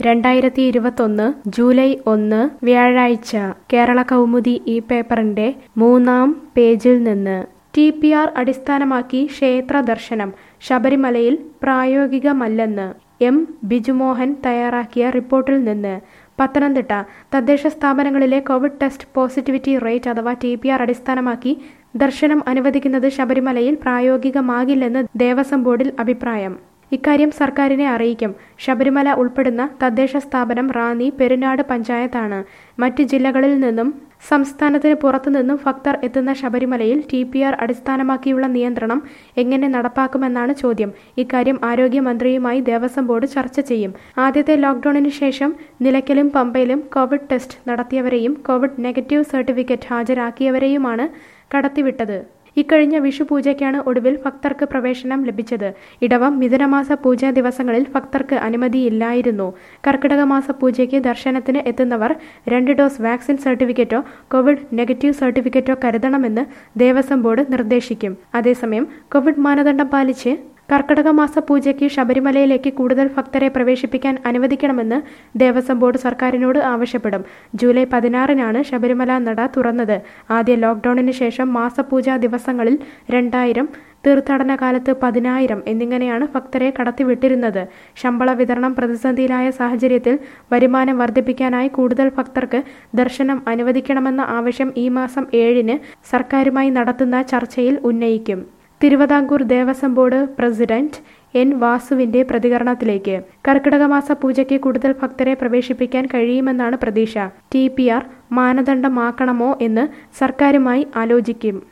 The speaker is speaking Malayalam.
രണ്ടായിരത്തി ഇരുപത്തൊന്ന് ജൂലൈ ഒന്ന് വ്യാഴാഴ്ച കേരള കൗമുദി ഈ പേപ്പറിന്റെ മൂന്നാം പേജിൽ നിന്ന് ടി പി ആർ അടിസ്ഥാനമാക്കി ക്ഷേത്ര ദർശനം ശബരിമലയിൽ പ്രായോഗികമല്ലെന്ന് എം ബിജുമോഹൻ തയ്യാറാക്കിയ റിപ്പോർട്ടിൽ നിന്ന് പത്തനംതിട്ട തദ്ദേശ സ്ഥാപനങ്ങളിലെ കോവിഡ് ടെസ്റ്റ് പോസിറ്റിവിറ്റി റേറ്റ് അഥവാ ടി പി ആർ അടിസ്ഥാനമാക്കി ദർശനം അനുവദിക്കുന്നത് ശബരിമലയിൽ പ്രായോഗികമാകില്ലെന്ന് ദേവസ്വം ബോർഡിൽ അഭിപ്രായം ഇക്കാര്യം സർക്കാരിനെ അറിയിക്കും ശബരിമല ഉൾപ്പെടുന്ന തദ്ദേശ സ്ഥാപനം റാന്നി പെരുനാട് പഞ്ചായത്താണ് മറ്റ് ജില്ലകളിൽ നിന്നും സംസ്ഥാനത്തിന് പുറത്തുനിന്നും ഭക്തർ എത്തുന്ന ശബരിമലയിൽ ടി പി ആർ അടിസ്ഥാനമാക്കിയുള്ള നിയന്ത്രണം എങ്ങനെ നടപ്പാക്കുമെന്നാണ് ചോദ്യം ഇക്കാര്യം ആരോഗ്യമന്ത്രിയുമായി ദേവസ്വം ബോർഡ് ചർച്ച ചെയ്യും ആദ്യത്തെ ലോക്ഡൌണിന് ശേഷം നിലയ്ക്കലും പമ്പയിലും കോവിഡ് ടെസ്റ്റ് നടത്തിയവരെയും കോവിഡ് നെഗറ്റീവ് സർട്ടിഫിക്കറ്റ് ഹാജരാക്കിയവരെയുമാണ് കടത്തിവിട്ടത് ഇക്കഴിഞ്ഞ വിഷു പൂജയ്ക്കാണ് ഒടുവിൽ ഭക്തർക്ക് പ്രവേശനം ലഭിച്ചത് ഇടവം മിഥുനമാസ പൂജാ ദിവസങ്ങളിൽ ഭക്തർക്ക് അനുമതിയില്ലായിരുന്നു കർക്കിടക മാസ പൂജയ്ക്ക് ദർശനത്തിന് എത്തുന്നവർ രണ്ട് ഡോസ് വാക്സിൻ സർട്ടിഫിക്കറ്റോ കോവിഡ് നെഗറ്റീവ് സർട്ടിഫിക്കറ്റോ കരുതണമെന്ന് ദേവസ്വം ബോർഡ് നിർദ്ദേശിക്കും അതേസമയം കോവിഡ് മാനദണ്ഡം പാലിച്ച് കർക്കിടക മാസ പൂജയ്ക്ക് ശബരിമലയിലേക്ക് കൂടുതൽ ഭക്തരെ പ്രവേശിപ്പിക്കാൻ അനുവദിക്കണമെന്ന് ദേവസ്വം ബോർഡ് സർക്കാരിനോട് ആവശ്യപ്പെടും ജൂലൈ പതിനാറിനാണ് ശബരിമല നട തുറന്നത് ആദ്യ ലോക്ഡൌണിന് ശേഷം മാസപൂജാ ദിവസങ്ങളിൽ രണ്ടായിരം തീർത്ഥാടന കാലത്ത് പതിനായിരം എന്നിങ്ങനെയാണ് ഭക്തരെ കടത്തിവിട്ടിരുന്നത് ശമ്പള വിതരണം പ്രതിസന്ധിയിലായ സാഹചര്യത്തിൽ വരുമാനം വർദ്ധിപ്പിക്കാനായി കൂടുതൽ ഭക്തർക്ക് ദർശനം അനുവദിക്കണമെന്ന ആവശ്യം ഈ മാസം ഏഴിന് സർക്കാരുമായി നടത്തുന്ന ചർച്ചയിൽ ഉന്നയിക്കും Travancore Devaswom board president N വാസുവിന്റെ പ്രതികരണത്തിലേക്ക് കർക്കിടക മാസ പൂജയ്ക്ക് കൂടുതൽ ഭക്തരെ പ്രവേശിപ്പിക്കാൻ കഴിയുമെന്നാണ് പ്രതീക്ഷ ടി പി ആർ മാനദണ്ഡമാക്കണമോ എന്ന് സർക്കാരുമായി ആലോചിക്കും